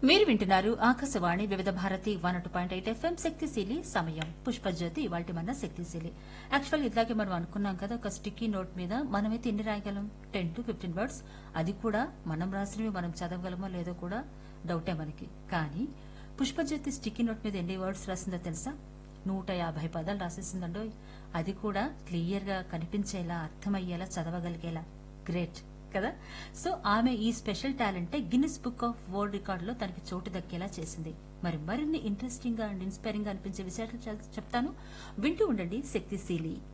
మీరు వింటున్నారు Akashvani Vividh Bharati one two point eight FM శక్తిశీలి సమయం పుష్పజ్యోతి ఇవాళ మన శక్తిశీలి యాక్చువల్ ఇట్లాగే మనం అనుకున్నాం కదా ఒక స్టిక్కీ నోట్ మీద మనమైతే ఎన్ని రాయగలం టెన్ టు ఫిఫ్టీన్ వర్డ్స్ అది కూడా మనం రాసినవి మనం చదవగలమో లేదో కూడా డౌటే మనకి కానీ పుష్పజ్యోతి స్టిక్కీ నోట్ మీద ఎన్ని వర్డ్స్ రాసిందో తెలుసా నూట యాభై పదాలు రాసేసిందండో అది కూడా క్లియర్ గా కనిపించేలా అర్థమయ్యేలా చదవగలిగేలా గ్రేట్ కదా సో ఆమె ఈ స్పెషల్ టాలెంటే Guinness book of world record లో తనకి చోటు దక్కేలా చేసింది మరి మరిన్ని ఇంట్రెస్టింగ్ గా అండ్ ఇన్స్పైరింగ్ గా అనిపించే విషయాలు చెప్తాను వింటూ ఉండండి శక్తిశీలి